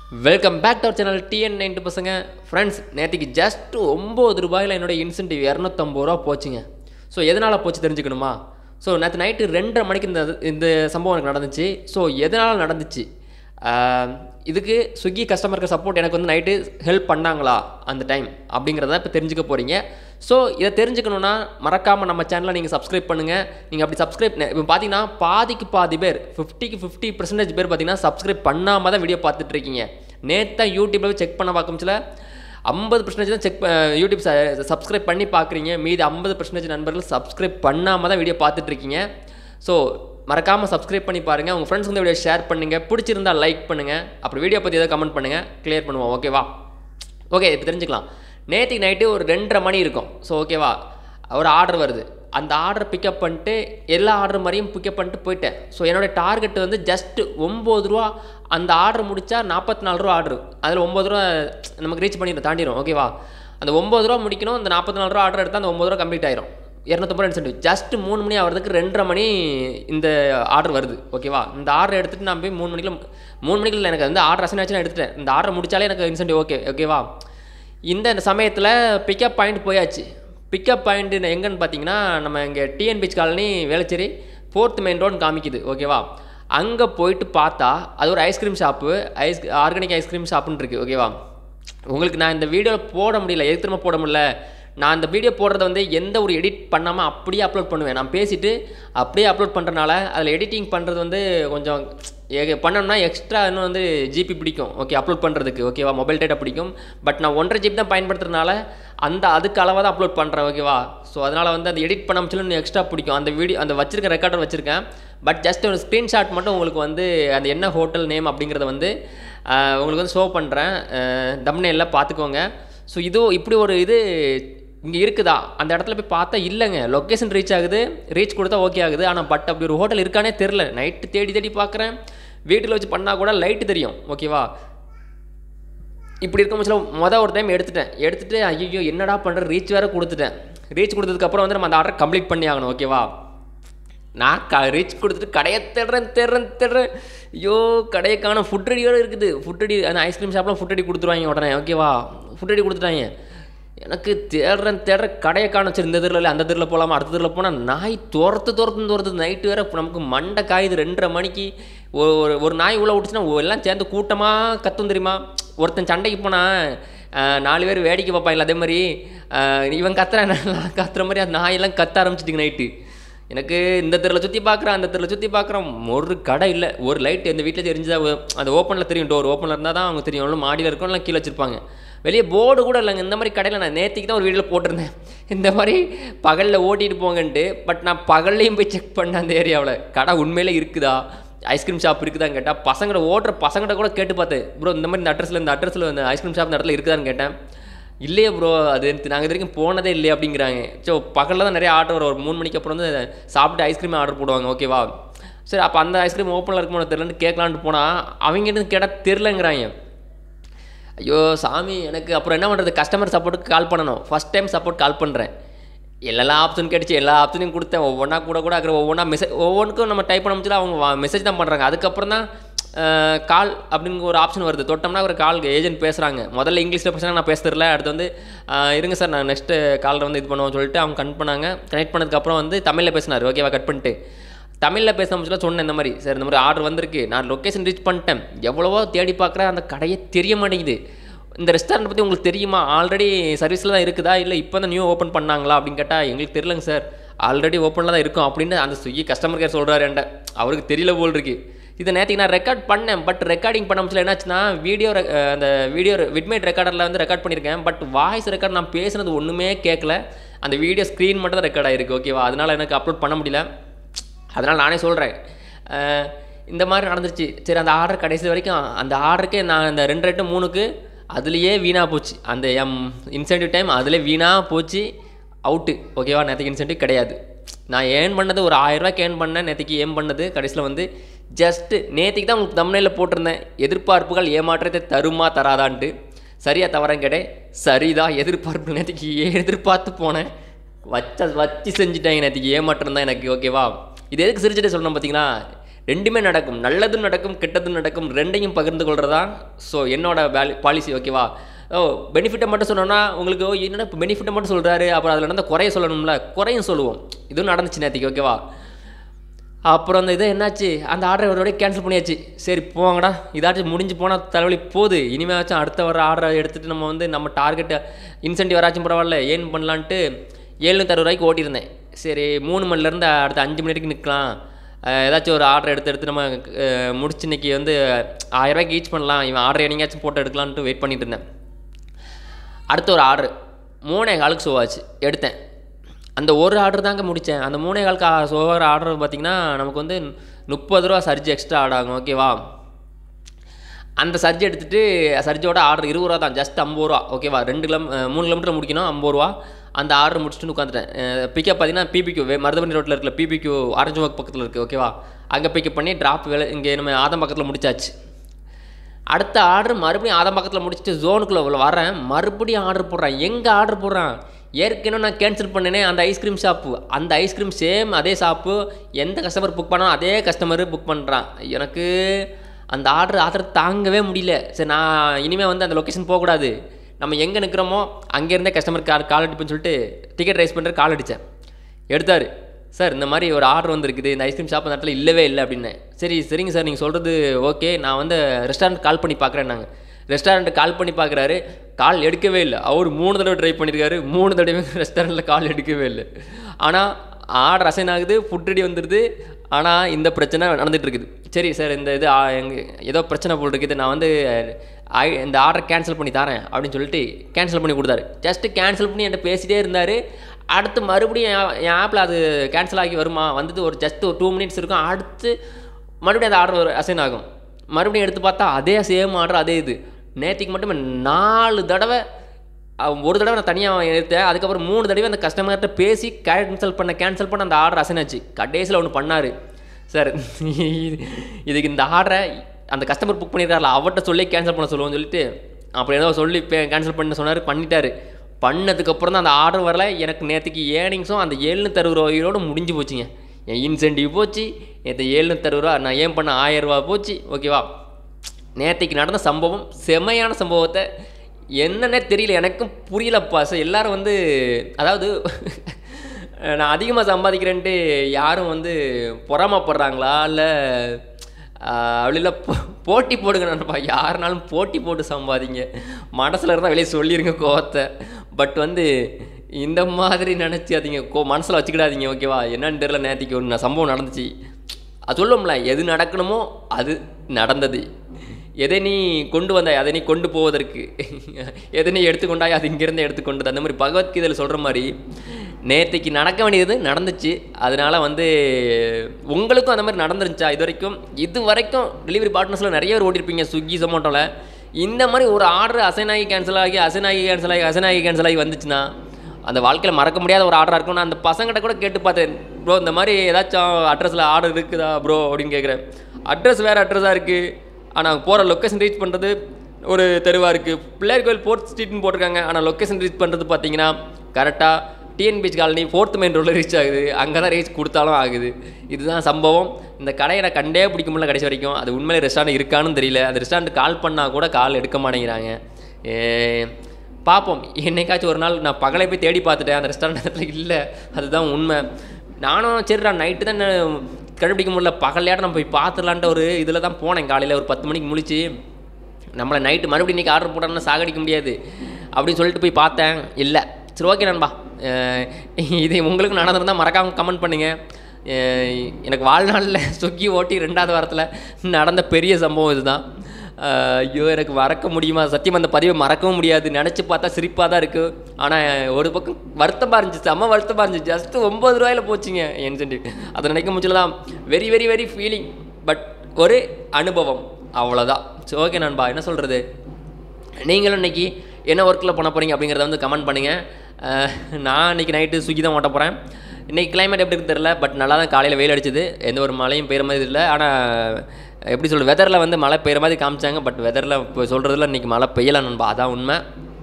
welcome back to our channel TN ninety பசங்க friends நேற்றுக்கு just ஒம்பது ரூபாயில் என்னோட இன்சென்டிவ் இரநூத்தம்பது ரூபா போச்சுங்க ஸோ எதனால் போச்சு தெரிஞ்சுக்கணுமா ஸோ நேற்று நைட்டு ரெண்டரை மணிக்கு இந்த இந்த சம்பவம் எனக்கு நடந்துச்சு ஸோ எதனால் நடந்துச்சு ஆஹ், இதுக்கு ஸ்விக்கி கஸ்டமருக்கு சப்போர்ட் எனக்கு வந்து நைட்டு ஹெல்ப் பண்ணாங்களா அந்த டைம் அப்படிங்கிறத இப்போ தெரிஞ்சுக்க போகிறீங்க ஸோ இதை தெரிஞ்சுக்கணுன்னா மறக்காமல் நம்ம சேனலை நீங்கள் சப்ஸ்கிரைப் பண்ணுங்கள் நீங்கள் அப்படி சப்ஸ்கிரைப் இப்போ பார்த்தீங்கன்னா பாதிக்கு பாதி பேர் ஃபிஃப்டிக்கு ஃபிஃப்டி பர்சன்டேஜ் பேர் பார்த்தீங்கன்னா சப்ஸ்கிரைப் பண்ணாமல் தான் வீடியோ பார்த்துட்டு இருக்கீங்க நேற்று யூடியூப்பில் செக் பண்ண பார்க்கும்ச்சில் ஐம்பது பர்சன்டேஜ் தான் செக் யூடியூப் சப்ஸ்கிரைப் பண்ணி பார்க்குறீங்க மீதி ஐம்பது பர்சன்டேஜ் நண்பர்கள் சப்ஸ்கிரைப் பண்ணாமல் தான் வீடியோ பார்த்துட்டு இருக்கீங்க ஸோ மறக்காமல் சப்ஸ்கிரைப் பண்ணி பாருங்கள் உங்கள் ஃப்ரெண்ட்ஸ் வந்து வீடியோ ஷேர் பண்ணுங்கள் பிடிச்சிருந்தா லைக் பண்ணுங்கள் அப்புறம் வீடியோ பற்றி ஏதாவது கமெண்ட் பண்ணுங்கள் க்ளியர் பண்ணுவோம் ஓகேவா ஓகே இப்போ தெரிஞ்சுக்கலாம் நேற்றுக்கு நைட்டு ஒரு ரெண்டரை மணி இருக்கும் ஸோ ஓகேவா ஒரு ஆர்டர் வருது அந்த ஆர்டர் பிக்கப் பண்ணிட்டு எல்லா ஆர்டர் மாதிரியும் பிக்கப் பண்ணிட்டு போயிட்டேன் ஸோ என்னோடய டார்கெட் வந்து ஜஸ்ட்டு ஒம்பது ரூபா அந்த ஆர்டர் முடித்தா நாற்பத்தி நாலு ரூபா ஆர்டர் அதில் ஒம்பது ரூபா நமக்கு ரீச் பண்ணிடும் தாண்டிடும் ஓகேவா அந்த ஒம்பது ரூபா முடிக்கணும் அந்த நாற்பத்தி நாலு ரூபா ஆர்டர் எடுத்தால் அந்த ஒம்பது ரூபா கம்ப்ளீட் ஆயிரும் இரநூத்தம்பது ரூபா இன்சென்டிவ் ஜஸ்ட் மூணு மணி ஆகிறதுக்கு ரெண்டரை மணி இந்த ஆர்டர் வருது ஓகேவா இந்த ஆர்டர் எடுத்துகிட்டு நான் போய் மூணு மணிக்குள்ள மூணு மணிக்குள்ள எனக்கு வந்து ஆர்டர் அசைன் ஆச்சு நான் எடுத்துட்டேன் இந்த ஆர்டர் முடிச்சாலே எனக்கு இன்சென்டிவ் ஓகே ஓகேவா இந்த சமயத்தில் பிக்கப் பாயிண்ட் போயாச்சு பிக்கப் பாயிண்ட் எங்கன்னு பார்த்தீங்கன்னா நம்ம இங்கே TN beach colony Velachery fourth main road காமிக்குது ஓகேவா அங்கே போயிட்டு பார்த்தா அது ஒரு ice cream shop ice organic ice cream ஷாப்புன்னு இருக்குது ஓகேவா உங்களுக்கு நான் இந்த வீடியோவில் போட முடியல எதுக்கு திரும்ப போட முடியல நான் இந்த வீடியோ போடுறத வந்து எந்த ஒரு எடிட் பண்ணாமல் அப்படியே அப்லோட் பண்ணுவேன் நான் பேசிட்டு அப்படியே அப்லோட் பண்ணுறனால அதில் எடிட்டிங் பண்ணுறது வந்து கொஞ்சம் ஏ- பண்ணணும்னா எக்ஸ்ட்ரா இன்னும் வந்து ஜிபி பிடிக்கும் ஓகே அப்லோட் பண்ணுறதுக்கு ஓகேவா மொபைல் டேட்டா பிடிக்கும் பட் நான் ஒன்றரை ஜிபி தான் பயன்படுத்துறதுனால அந்த அதுக்கு அளவாக தான் அப்லோட் பண்ணுறேன் ஓகேவா ஸோ அதனால் வந்து அந்த எடிட் பண்ண சொல்லி இன்னும் எக்ஸ்ட்ரா பிடிக்கும் அந்த வீடியோ அந்த வச்சிருக்க ரெக்கார்டர் வச்சுருக்கேன் பட் ஜஸ்ட் ஒரு ஸ்க்ரீன்ஷாட் மட்டும் உங்களுக்கு வந்து அந்த என்ன ஹோட்டல் நேம் அப்படிங்கிறத வந்து ஆஹ், உங்களுக்கு வந்து ஷோ பண்ணுறேன் தம்னேலில் பார்த்துக்கோங்க ஸோ இது இப்படி ஒரு இது இங்கே இருக்குதா அந்த இடத்துல போய் பார்த்தா இல்லைங்க லொக்கேஷன் ரீச் ஆகுது ரீச் கொடுத்தா ஓகே ஆகுது ஆனால் பட் அப்படி ஒரு ஹோட்டல் இருக்கானே தெரில நைட்டு தேடி தேடி பார்க்குறேன் வீட்டில் வச்சு பண்ணால் கூட லைட்டு தெரியும் ஓகேவா இப்படி இருக்கும் பட்சத்தில் மொதல் ஒரு டைம் எடுத்துட்டேன் எடுத்துட்டு ஐயோ என்னடா பண்ணுற ரீச் வேறு கொடுத்துட்டேன் ரீச் கொடுத்ததுக்கப்புறம் வந்து நம்ம அந்த ஆர்டர் கம்ப்ளீட் பண்ணி ஆகணும் ஓகேவா நான் க ரீச் கொடுத்துட்டு கடையை தேடுறேன் தேடுறேன் தேடுறேன் ஐயோ கடையை காணும் ஃபுட் ரெடியோடு இருக்குது ஃபுட் ரெடி அந்த ஐஸ்கிரீம் ஷாப்லாம் ஃபுட் ரெடி கொடுத்துருவாங்க உடனே ஓகேவா ஃபுட் ரெடி கொடுத்துட்டாங்க எனக்கு தேடுறேன் தேடுற கடையை காணும் சரி இந்த தெருவில் இல்லை அந்த தெருவில் போகலாமா அடுத்த தெருவில் போனால் நாய் துரத்து துரத்து துரத்து நைட்டு வேற நமக்கு மண்டை காயுது ரெண்டரை மணிக்கு ஒரு ஒரு ஒரு நாய் உள்ள விட்டுச்சுன்னா எல்லாம் சேர்ந்து கூட்டமாக கத்தும் தெரியுமா ஒருத்தன் சண்டைக்கு போனால் நாலு பேர் வேடிக்கை பார்ப்பாங்களா அதே மாதிரி ஆஹ் இவன் கத்துறான் நான் கத்துற மாதிரி அந்த நாயெல்லாம் கத்த ஆரம்பிச்சிட்டிங்க நைட்டு எனக்கு இந்த தெருவில் சுற்றி பார்க்குறேன் அந்த தெருவில் சுற்றி பார்க்குறோம் ஒரு கடை இல்லை ஒரு லைட் எந்த வீட்டில் தெரிஞ்சதா அது ஓப்பனில் தெரியும் டோர் ஓப்பனில் இருந்தால் தான் அவங்க தெரியும் ஒன்றும் மாடியில் இருக்கும் இல்லை கீழே வச்சிருப்பாங்க வெளியே போர்டு கூட இல்லைங்க இந்த மாதிரி கடையில் நான் நேற்றுக்கு தான் ஒரு வீடியோவில் போட்டிருந்தேன் இந்த மாதிரி பகலில் ஓட்டிட்டு போங்கன்ட்டு பட் நான் பகல்லையும் போய் செக் பண்ணேன் அந்த ஏரியாவில் கடை உண்மையிலே இருக்குதா ஐஸ்கிரீம் ஷாப் இருக்குதான்னு கேட்டால் பசங்களை ஓட்டுற பசங்கிட்ட கூட கேட்டு பார்த்தேன் ப்ரோ இந்த மாதிரி இந்த அட்ரஸில் இந்த அட்ரஸில் இந்த ஐஸ்கிரீம் ஷாப் இந்த இடத்துல இருக்குதான்னு கேட்டேன் இல்லையே ப்ரோ அது நாங்கள் இது வரைக்கும் போனதே இல்லையே அப்படிங்கிறாங்க ஸோ பகலில் தான் நிறைய ஆர்டர் வரும் ஒரு மூணு மணிக்கு அப்புறம் வந்து சாப்பிட்டு ஐஸ்கிரீம் ஆர்டர் போடுவாங்க ஓகேவா சரி அப்போ அந்த ஐஸ்கிரீம் ஓப்பனில் இருக்குமோ தெரிலன்னு கேட்கலான்ட்டு போனால் அவங்ககிட்ட கேட்டால் தெரிலங்கிறாங்க ஐயோ சாமி எனக்கு அப்புறம் என்ன பண்ணுறது கஸ்டமர் சப்போர்ட்டுக்கு கால் பண்ணணும் ஃபஸ்ட் டைம் சப்போர்ட் கால் பண்ணுறேன் எல்லா ஆப்ஷன் கிடைச்சி எல்லா ஆப்ஷனையும் கொடுத்தேன் ஒவ்வொன்றா கூட கூட அப்புறம் ஒவ்வொன்றா மெசேஜ் ஒவ்வொன்றுக்கும் நம்ம டைப் பண்ண முடிச்சல அவங்க மெசேஜ் தான் பண்ணுறாங்க அதுக்கப்புறம் தான் கால் அப்படின்னு ஒரு ஆப்ஷன் வருது தொட்டோம்னா ஒரு கால் ஏஜென்ட் பேசுகிறாங்க முதல்ல இங்கிலீஷில் பேசுகிறாங்க நான் பேச தெரியல அடுத்து வந்து அஹ், இருங்க சார் நான் நெக்ஸ்ட்டு காலில் வந்து இது பண்ணுவோம் சொல்லிட்டு அவங்க கனெக்ட் பண்ணாங்க கனெக்ட் பண்ணதுக்கப்புறம் வந்து தமிழில் பேசினார் ஓகேவா கட் பண்ணிட்டு தமிழில் பேச முடிச்சல சொன்னேன் இந்த மாதிரி சார் இந்த மாதிரி ஆர்டர் வந்திருக்கு நான் லொக்கேஷன் ரீச் பண்ணிட்டேன் எவ்வளவோ தேடி பார்க்குறேன் அந்த கடையே தெரிய மாட்டேங்குது இந்த ரெஸ்டாரண்ட் பற்றி உங்களுக்கு தெரியுமா ஆல்ரெடி சர்வீஸில் தான் இருக்குதா இல்லை இப்போ தான் நியூ ஓப்பன் பண்ணாங்களா அப்படின்னு கேட்டால் எங்களுக்கு தெரியலங்க சார் ஆல்ரெடி ஓப்பனில் தான் இருக்கும் அப்படின்னு அந்த ஸ்விக்கி கஸ்டமர் கேர் சொல்கிறாரு என்கிட்ட அவருக்கு தெரியல போல் இருக்கு இதை நேற்றுக்கு நான் ரெக்கார்ட் பண்ணேன் பட் ரெக்கார்டிங் பண்ண முடியல என்னாச்சுன்னா வீடியோ அந்த வீடியோ விட்மேட் ரெக்கார்டரில் வந்து ரெக்கார்ட் பண்ணியிருக்கேன் பட் வாய்ஸ் ரெக்கார்ட் நான் பேசுனது ஒன்றுமே கேட்கல அந்த வீடியோ ஸ்க்ரீன் மட்டும் தான் ரெக்கார்ட் ஆயிருக்கு ஓகேவா அதனால் எனக்கு அப்லோட் பண்ண முடியல அதனால் நானே சொல்கிறேன் இந்த மாதிரி நடந்துருச்சு சரி அந்த ஆர்டர் கடைசி வரைக்கும் அந்த ஆர்டருக்கே நான் அந்த ரெண்டு ரெட்டு மூணுக்கு அதுலேயே வீணாக போச்சு அந்த எம் இன்சென்டிவ் டைம் அதில் வீணாக போச்சு அவுட்டு ஓகேவா நேற்றுக்கு இன்சென்டிவ் கிடையாது நான் ஏர்ன் பண்ணது ஒரு ஆயிரரூவாய்க்கு ஏர்ன் பண்ணேன் நேற்றுக்கு ஏம் பண்ணது கடைசியில் வந்து ஜஸ்ட்டு நேற்றுக்கு தான் உங்களுக்கு தமிழில் போட்டிருந்தேன் எதிர்பார்ப்புகள் ஏமாற்றத்தை தருமா தராதான்ட்டு சரியா தவறேன் கேட்டேன் சரிதான் எதிர்பார்ப்பு நேற்றுக்கு எதிர்பார்த்து போனேன் வச்ச வச்சு செஞ்சுட்டாங்க நேற்றுக்கு ஏமாற்றம் தான் எனக்கு ஓகேவா இது எதுக்கு சிரிச்சுட்டு சொல்லணும் பார்த்தீங்களா ரெண்டுமே நடக்கும் நல்லதும் நடக்கும் கெட்டதும் நடக்கும் ரெண்டையும் பகிர்ந்து கொள்றதா ஸோ என்னோட வேலி பாலிசி ஓகேவா ஓ பெனிஃபிட்டை மட்டும் சொன்னோன்னா உங்களுக்கு ஓ, என்னடா இப்போ பெனிஃபிட்டை மட்டும் சொல்கிறாரு அப்புறம் அதில் நடந்த குறைய சொல்லணும்ல குறையும் சொல்லுவோம் இதுவும் நடந்துச்சு நேற்றுக்கு ஓகேவா அப்புறம் அந்த இது என்னாச்சு அந்த ஆர்டரை ஒரு கேன்சல் பண்ணியாச்சு சரி போங்கடா இதாச்சும் முடிஞ்சு போனால் தலைவலி போகுது இனிமேலாச்சும் அடுத்த வர ஆர்டரை எடுத்துகிட்டு நம்ம வந்து நம்ம டார்கெட்டை இன்சென்டிவ் வராச்சும் பரவாயில்ல ஏன் பண்ணலான்ட்டு எழுநூற்றி ரூபாய்க்கு ஓட்டியிருந்தேன் சரி மூணு மணிலேருந்து அடுத்த அஞ்சு மணி வரைக்கும் நிற்கலாம் அஹ் ஏதாச்சும் ஒரு ஆர்டர் எடுத்து எடுத்து நம்ம அஹ், முடிச்சு இன்னைக்கு வந்து ஆயிரம் ரூபாய்க்கு ஈச் பண்ணலாம் இவன் ஆர்டர் எங்கேயாச்சும் போட்டு எடுக்கலான்ட்டு வெயிட் பண்ணிட்டு இருந்தேன் அடுத்த ஒரு ஆர்டர் மூணே காலுக்கு ஷோ ஆச்சு எடுத்தேன் அந்த ஒரு ஆர்டர் தாங்க முடித்தேன் அந்த மூணே காலுக்கு ஷோ ஆகிற ஆர்டர் பார்த்திங்கன்னா நமக்கு வந்து முப்பது ரூபா சர்ஜ் எக்ஸ்ட்ரா ஆட் ஆகும் ஓகேவா அந்த சர்ஜ் எடுத்துகிட்டு சர்ஜோட ஆர்டர் இருபது ரூபா தான் ஜஸ்ட் ஐம்பது ரூபா ஓகேவா ரெண்டு கிலோ மூணு கிலோமீட்டர் முடிக்கணும் ஐம்பது ரூபா அந்த ஆர்டர் முடிச்சுட்டு உட்காந்துட்டேன் பிக்கப் பார்த்தீங்கன்னா பிபிக்யூ மருதமணி ரோட்டில் இருக்கிற பிபிக்யூ ஆரஞ்சு ஒர்க் பக்கத்தில் இருக்குது ஓகேவா அங்கே பிக்கப் பண்ணி ட்ராப் வேலை இங்கே நம்ம ஆதம் பக்கத்தில் முடிச்சாச்சு அடுத்த ஆர்டர் மறுபடியும் ஆதம் பக்கத்தில் முடிச்சுட்டு ஜோனுக்குள்ளே வரேன் மறுபடியும் ஆர்டர் போடுறேன் எங்கே ஆர்டர் போடுறேன் ஏற்கனவே நான் கேன்சல் பண்ணேனே அந்த ஐஸ்கிரீம் ஷாப்பு அந்த ஐஸ்கிரீம் சேம் அதே ஷாப்பு எந்த கஸ்டமர் புக் பண்ணாலும் அதே கஸ்டமர் புக் பண்ணுறான் எனக்கு அந்த ஆர்டர் ஆர்டர் தாங்கவே முடியல சரி நான் இனிமேல் வந்து அந்த லொக்கேஷன் போகக்கூடாது நம்ம எங்கே நிற்கிறோமோ அங்கேருந்தே கஸ்டமர் கால் கால் அடிப்புன்னு சொல்லிட்டு டிக்கெட் ரைஸ் பண்ணுற கால் அடித்தேன் எடுத்தார் சார் இந்த மாதிரி ஒரு ஆர்டர் வந்திருக்குது இந்த ஐஸ்கிரீம் ஷாப் அந்த இடத்துல இல்லவே இல்லை அப்படின்னேன் சரி சரிங்க சார் நீங்கள் சொல்கிறது ஓகே நான் வந்து ரெஸ்டாரண்ட் கால் பண்ணி பார்க்குறேன் நாங்கள் ரெஸ்டாரண்ட் கால் பண்ணி பார்க்குறாரு கால் எடுக்கவே இல்லை அவர் மூணு தடவை ட்ரை பண்ணியிருக்காரு மூணு தடவை ரெஸ்டாரண்ட்டில் கால் எடுக்கவே இல்லை ஆனால் ஆர்டர் அசைன் ஆகுது ஃபுட் ரெடி வந்துடுது ஆனால் இந்த பிரச்சனை நடந்துட்டு இருக்குது சரி சார் இந்த இது ஆ, எங்க ஏதோ பிரச்சனை போல் இருக்குது நான் வந்து ஐ இந்த ஆர்டர் கேன்சல் பண்ணி தரேன் அப்படின்னு சொல்லிட்டு கேன்சல் பண்ணி கொடுத்தாரு ஜஸ்ட்டு கேன்சல் பண்ணி என்கிட்ட பேசிட்டே இருந்தார் அடுத்து மறுபடியும் என் என் ஆப்பில் அது கேன்சல் ஆகி வருமா வந்தது ஒரு ஜஸ்ட் ஒரு டூ மினிட்ஸ் இருக்கும் அடுத்து மறுபடியும் அந்த ஆர்டர் அசைன் ஆகும் மறுபடியும் எடுத்து பார்த்தா அதே சேம் ஆர்டர் அதே இது நேற்றுக்கு மட்டுமே நாலு தடவை அவன் ஒரு தடவை நான் தனியாக எடுத்தேன் அதுக்கப்புறம் மூணு தடவை அந்த கஸ்டமர்கிட்ட பேசி கேன்சல் பண்ண கேன்சல் பண்ண அந்த ஆர்டர் அசைன் ஆச்சு கடைசியில் ஒன்று பண்ணார் சார் இதுக்கு இந்த ஆர்டரை அந்த கஸ்டமர் புக் பண்ணியிருக்காருல அவர்கிட்ட சொல்லி கேன்சல் பண்ண சொல்லுவோம்னு சொல்லிட்டு அப்புறம் ஏதோ சொல்லி கேன்சல் பண்ண சொன்னார் பண்ணிட்டாரு பண்ணதுக்கப்புறம் தான் அந்த ஆர்டர் வரல எனக்கு நேற்றுக்கு ஏர்னிங்ஸும் அந்த எழுநூற்றி அறுபது ரூபாயோட முடிஞ்சு போச்சுங்க என் இன்சென்டிவ் போச்சு நேற்று எழுநூற்றி அறுபது ரூபா நான் ஏன் பண்ண ஆயிரம் ரூபா போச்சு ஓகேவா நேற்றுக்கு நடந்த சம்பவம் செமையான சம்பவத்தை என்னன்னே தெரியல எனக்கும் புரியலப்பா சார் எல்லாரும் வந்து அதாவது நான் அதிகமாக சம்பாதிக்கிறேன்ட்டு யாரும் வந்து பொறாமப்படுறாங்களா இல்லை அப்படி இல்லை போ போட்டி போடுங்க நண்பா யாருனாலும் போட்டி போட்டு சம்பாதிங்க மனசில் இருந்தால் வெளியே சொல்லிடுங்க கோவத்தை பட் வந்து இந்த மாதிரி நினச்சாதீங்க கோ மனசில் வச்சுக்கிடாதீங்க ஓகேவா என்னன்னு தெரியல நேற்றுக்கு ஒன்று சம்பவம் நடந்துச்சு அது சொல்லுவோம்ல எது நடக்கணுமோ அது நடந்தது எதை நீ கொண்டு வந்தாய் அதை நீ கொண்டு போவதற்கு எதை நீ எடுத்துக்கொண்டாய் அது இங்கேருந்து எடுத்துக்கொண்டது அந்த மாதிரி பகவத்கீதையில் சொல்கிற மாதிரி நேற்றுக்கு நடக்க வேண்டியது நடந்துச்சு அதனால வந்து உங்களுக்கும் அந்த மாதிரி நடந்துருந்துச்சா இது வரைக்கும் இது வரைக்கும் டெலிவரி பார்ட்னர்ஸில் நிறைய பேர் ஓட்டிருப்பீங்க ஸ்விக்கி சொமோட்டோவில் இந்த மாதிரி ஒரு ஆர்டர் அசைன் ஆகி கேன்சல் ஆகி அசைன் ஆகி கேன்சல் ஆகி அசைன் ஆகி கேன்சல் ஆகி வந்துச்சுன்னா அந்த வாழ்க்கையில் மறக்க முடியாத ஒரு ஆர்டராக இருக்கும் நான் அந்த பசங்கிட்ட கூட கேட்டு பார்த்தேன் ப்ரோ இந்த மாதிரி ஏதாச்சும் அட்ரஸில் ஆர்டர் இருக்குதா ப்ரோ அப்படின்னு கேட்குறேன் அட்ரஸ் வேறு அட்ரஸாக இருக்குது ஆனால் போகிற லொக்கேஷன் ரீச் பண்ணுறது ஒரு தெருவாக இருக்குது பிள்ளையார் கோயில் ஃபோர்த் ஸ்ட்ரீட்னு போட்டிருக்காங்க ஆனால் லொக்கேஷன் ரீச் பண்ணுறது பார்த்தீங்கன்னா கரெக்டாக TN beach colony fourth main ரோடில் ரீச் ஆகுது அங்கே தான் ரீச் கொடுத்தாலும் ஆகுது இதுதான் சம்பவம் இந்த கடையை நான் கண்டே பிடிக்க முடியல கடைசி வரைக்கும் அது உண்மையிலே ரெஸ்டாரண்ட் இருக்கான்னு தெரியல அந்த ரெஸ்டாரண்ட் கால் பண்ணால் கூட கால் எடுக்க மாட்டேங்கிறாங்க ஏ, பார்ப்போம் என்னைக்காச்சும் ஒரு நாள் நான் பகலை போய் தேடி பார்த்துட்டேன் அந்த ரெஸ்டாரண்ட் இடத்துல இல்லை அதுதான் உண்மை நானும் சரிடா நைட்டு தான் நான் கண்டுபிடிக்க முடியல பகலையாட்ட நான் போய் பார்த்துடலான்ட்டு ஒரு இதில் தான் போனேன் காலையில் ஒரு பத்து மணிக்கு முழிச்சு நம்மளை நைட்டு மறுபடியும் இன்றைக்கி ஆர்டர் போட்டோம்னா சாகடிக்க முடியாது அப்படின்னு சொல்லிட்டு போய் பார்த்தேன் இல்லை சரி ஓகே நண்பா அஹ் இது உங்களுக்கு நடந்திருந்தால் மறக்காமல் கமெண்ட் பண்ணுங்கள் அஹ் எனக்கு வாழ்நாளில் சொக்கி ஓட்டி ரெண்டாவது வாரத்தில் நடந்த பெரிய சம்பவம் இதுதான் அஹ் ஐயோ எனக்கு மறக்க முடியுமா சத்தியம் அந்த பதிவை மறக்கவும் முடியாது நினச்சி பார்த்தா சிரிப்பாக தான் இருக்குது ஆனால் ஒரு பக்கம் வருத்தமாக இருந்துச்சு செம்ம வருத்தமாக இருந்துச்சு ஜஸ்ட்டு ஒம்பது ரூபாயில் போச்சுங்க இன்சென்டிவ் அதை நினைக்க முடியல தான் very very very feeling but ஒரு அனுபவம் அவ்வளோதான் சரி ஓகே நண்பா என்ன சொல்கிறது நீங்களும் இன்னைக்கு என்ன ஒர்க்கில் பண்ண போகிறீங்க அப்படிங்கிறத வந்து கமெண்ட் பண்ணுங்கள் அஹ் நான் இன்னைக்கு நைட்டு ஸ்விக்கி தான் ஓட்ட போகிறேன் இன்றைக்கி கிளைமேட் எப்படி இருக்குன்னு தெரில பட் நல்லா தான் காலையில் வெயில் அடிச்சது எந்த ஒரு மழையும் பெய்கிற மாதிரி இல்லை ஆனால் எப்படி சொல்கிறது வெதரில் வந்து மழை பெய்கிற மாதிரி காமிச்சாங்க பட் வெதரில் இப்போ சொல்கிறதுல இன்றைக்கி மழை பெய்யலை நண்பா அதான் உண்மை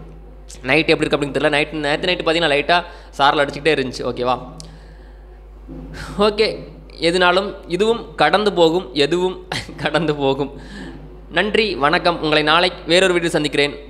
நைட் எப்படி இருக்கு அப்படின்னு தெரியல நைட் நேற்று நைட்டு பார்த்தீங்கன்னா லைட்டாக சாரில் அடிச்சுக்கிட்டே இருந்துச்சு ஓகேவா ஓகே எதுனாலும் இதுவும் கடந்து போகும் எதுவும் கடந்து போகும் நன்றி வணக்கம் உங்களை நாளை வேறொரு வீடியோ சந்திக்கிறேன்